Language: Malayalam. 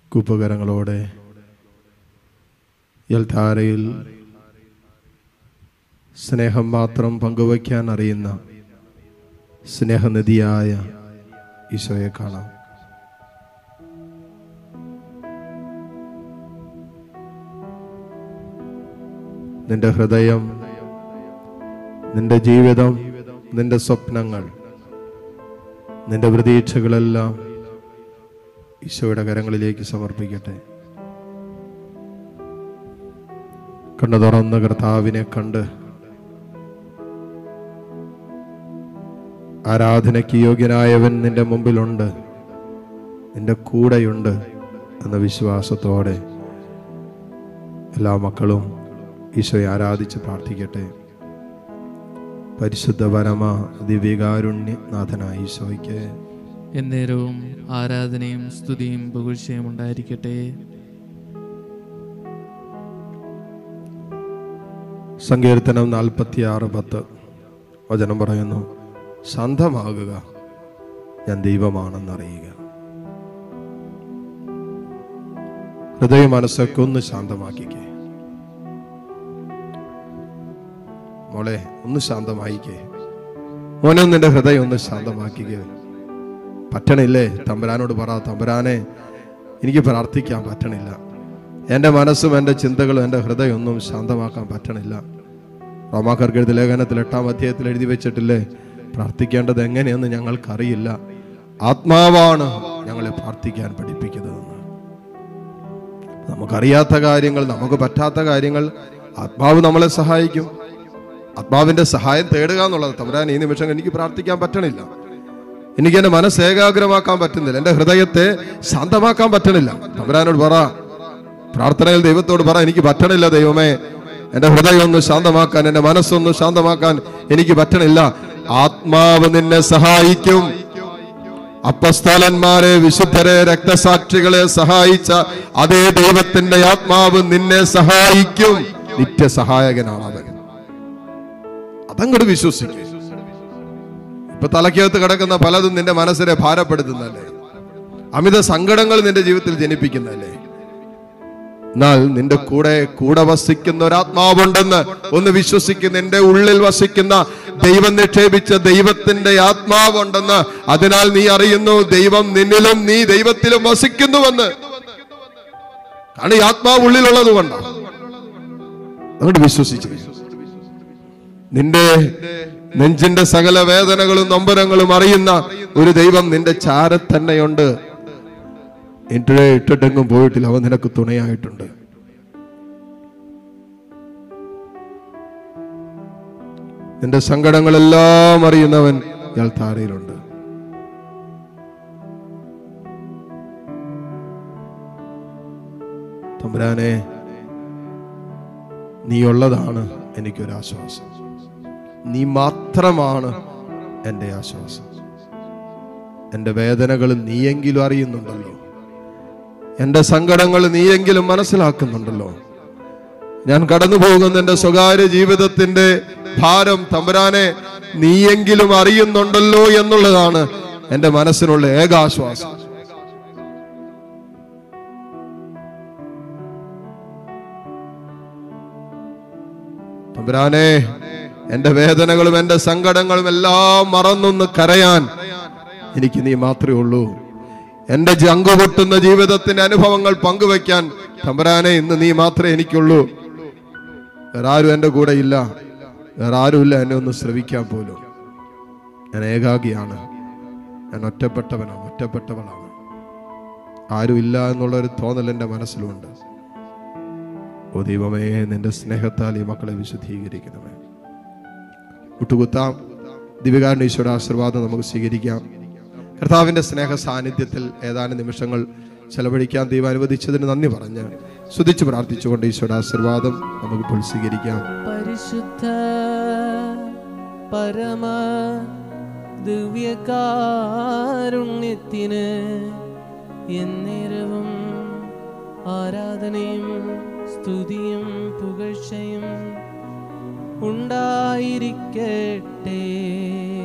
കുപ്പകരങ്ങളോടെ യൽധാരയിൽ സ്നേഹം മാത്രം പങ്കുവയ്ക്കാൻ അറിയുന്ന സ്നേഹനിധിയായ ഈശോയെ കാണാം നിന്റെ ഹൃദയം നിന്റെ ജീവിതം നിന്റെ സ്വപ്നങ്ങൾ നിന്റെ പ്രതീക്ഷകളെല്ലാം ഈശോയുടെ കരങ്ങളിലേക്ക് സമർപ്പിക്കട്ടെ കണ്ണു തുറന്ന കർത്താവിനെ കണ്ട് ആരാധനയ്ക്ക് യോഗ്യനായവൻ നിന്റെ മുമ്പിലുണ്ട് നിന്റെ കൂടെയുണ്ട് എന്ന വിശ്വാസത്തോടെ എല്ലാ മക്കളും ഈശോയെ ആരാധിച്ച് പ്രാർത്ഥിക്കട്ടെ പരിശുദ്ധ പരമ ദിവ്യകാരുണ്യനാഥനായ ഈശോയ്ക്ക് എന്നേരവും ആരാധനയും സ്തുതിയും പുകഴ്ചയും ഉണ്ടായിരിക്കട്ടെ സങ്കീർത്തനം നാൽപ്പത്തി ആറ് പത്ത് വചനം പറയുന്നു ശാന്തമാകുക ഞാൻ ദൈവമാണെന്നറിയുക ഹൃദയ മനസ്സൊക്കെ ഒന്ന് ശാന്തമാക്കിക്കേ മോളെ ഒന്ന് ശാന്തമായിക്കേ മോനെ ഒന്ന് നിന്റെ ഹൃദയം ഒന്ന് ശാന്തമാക്കിക്കേ പറ്റണില്ലേ തമ്പുരാനോട് പറ തമ്പുരാനെ എനിക്ക് പ്രാർത്ഥിക്കാൻ പറ്റണില്ല എൻ്റെ മനസ്സും എൻ്റെ ചിന്തകളും എൻ്റെ ഹൃദയം ഒന്നും ശാന്തമാക്കാൻ പറ്റണില്ല റോമാക്കർക്ക് എഴുതി ലേഖനത്തിൽ എട്ടാം അധ്യായത്തിൽ എഴുതി വെച്ചിട്ടില്ലേ പ്രാർത്ഥിക്കേണ്ടത് എങ്ങനെയെന്ന് ഞങ്ങൾക്കറിയില്ല ആത്മാവാണ് ഞങ്ങളെ പ്രാർത്ഥിക്കാൻ പഠിപ്പിക്കുന്നതെന്ന് നമുക്കറിയാത്ത കാര്യങ്ങൾ നമുക്ക് പറ്റാത്ത കാര്യങ്ങൾ ആത്മാവ് നമ്മളെ സഹായിക്കും ആത്മാവിന്റെ സഹായം തേടുക എന്നുള്ളത് തമ്പുരാൻ ഈ നിമിഷം എനിക്ക് പ്രാർത്ഥിക്കാൻ പറ്റണില്ല എനിക്ക് എന്റെ മനസ്സ് ഏകാഗ്രമാക്കാൻ പറ്റുന്നില്ല എന്റെ ഹൃദയത്തെ ശാന്തമാക്കാൻ പറ്റണില്ല തമ്പുരാനോട് പറ പ്രാർത്ഥനയിൽ ദൈവത്തോട് പറ എനിക്ക് പറ്റണില്ല ദൈവമേ എന്റെ ഹൃദയം ഒന്ന് ശാന്തമാക്കാൻ എന്റെ മനസ്സൊന്ന് ശാന്തമാക്കാൻ എനിക്ക് പറ്റണില്ല ആത്മാവ് നിന്നെ സഹായിക്കും അപ്പസ്തലന്മാരെ വിശുദ്ധരെ രക്തസാക്ഷികളെ സഹായിച്ച അതേ ദൈവത്തിന്റെ ആത്മാവ് നിന്നെ സഹായിക്കും നിത്യസഹായകനാണ് അവൻ അതങ്ങോട്ട് വിശ്വസിക്കും ഇപ്പൊ തലക്കകത്ത് കിടക്കുന്ന പലതും നിന്റെ മനസ്സിനെ ഭാരപ്പെടുത്തുന്നല്ലേ അമിത സങ്കടങ്ങൾ നിന്റെ ജീവിതത്തിൽ ജനിപ്പിക്കുന്നല്ലേ എന്നാൽ നിന്റെ കൂടെ കൂടെ വസിക്കുന്ന ഒരാത്മാവുണ്ടെന്ന് ഒന്ന് വിശ്വസിക്കുന്ന നിന്റെ ഉള്ളിൽ വസിക്കുന്ന ദൈവം നിക്ഷേപിച്ച ദൈവത്തിന്റെ ആത്മാവുണ്ടെന്ന് അതിനാൽ നീ അറിയുന്നു ദൈവം നിന്നിലും നീ ദൈവത്തിലും വസിക്കുന്നുവെന്ന് കാരണം ഈ ആത്മാവ് ഉള്ളിലുള്ളത് കൊണ്ടാണ് അങ്ങോട്ട് വിശ്വസിച്ചു നിന്റെ നെഞ്ചിന്റെ സകല വേദനകളും നൊമ്പരങ്ങളും അറിയുന്ന ഒരു ദൈവം നിന്റെ ചാര തന്നെയുണ്ട് ഇട്ടേ ഇട്ടിട്ടെങ്ങും പോയിട്ടില്ല അവൻ നിനക്ക് തുണയായിട്ടുണ്ട് നിന്റെ സങ്കടങ്ങളെല്ലാം അറിയുന്നവൻ ഇയാൾ താരയിലുണ്ട് തമ്പുരാനെ നീയുള്ളതാണ് എനിക്കൊരാശ്വാസം നീ മാത്രമാണ് എൻ്റെ ആശ്വാസം എൻ്റെ വേദനകൾ നീയെങ്കിലും അറിയുന്നുണ്ടല്ലോ എൻ്റെ സങ്കടങ്ങൾ നീയെങ്കിലും മനസ്സിലാക്കുന്നുണ്ടല്ലോ ഞാൻ കടന്നു പോകുന്ന എൻ്റെ സ്വകാര്യ ജീവിതത്തിന്റെ ഭാരം തമ്പുരാനെ നീയെങ്കിലും അറിയുന്നുണ്ടല്ലോ എന്നുള്ളതാണ് എൻ്റെ മനസ്സിനുള്ള ഏകാശ്വാസം തമ്പുരാനെ എന്റെ വേദനകളും എന്റെ സങ്കടങ്ങളും എല്ലാം മറന്നൊന്ന് കരയാൻ എനിക്ക് നീ മാത്രമേ ഉള്ളൂ എന്റെ ജങ്കു പൊട്ടുന്ന ജീവിതത്തിന്റെ അനുഭവങ്ങൾ പങ്കുവെക്കാൻ തമ്പുരാനെ ഇന്ന് നീ മാത്രമേ എനിക്കുള്ളൂ വേറെ ആരും എൻ്റെ കൂടെ ഇല്ല വേറെ ആരുമില്ല എന്നെ ഒന്ന് ശ്രവിക്കാൻ പോലും ഞാൻ ഏകാഗിയാണ് ഞാൻ ഒറ്റപ്പെട്ടവനാണ് ഒറ്റപ്പെട്ടവളാണ് ആരുമില്ല എന്നുള്ള ഒരു തോന്നൽ എൻ്റെ മനസ്സിലുണ്ട് ഓ ദൈവമേ നിന്റെ സ്നേഹത്താൽ ഈ മക്കളെ വിശുദ്ധീകരിക്കണമേ മുട്ടുകുത്താം ദിവ്യകാരണീശ്വര ആശീർവാദം നമുക്ക് സ്വീകരിക്കാം കർത്താവിന്റെ സ്നേഹ സാന്നിധ്യത്തിൽ ഏതാനും നിമിഷങ്ങൾ ചെലവഴിക്കാൻ ദൈവം അനുവദിച്ചതിന് നന്ദി പറഞ്ഞ് സ്തുതിച്ച് പ്രാർത്ഥിച്ചുകൊണ്ട് ഈശ്വര ആശീർവാദം നമുക്കിപ്പോൾ സ്വീകരിക്കാം പരിശുദ്ധ പരമ ദിവ്യകാരുണ്യത്തിന് എന്നേരവും ആരാധനയും സ്തുതിയും പുകഴ്ചയും ഉണ്ടായിരിക്കട്ടെ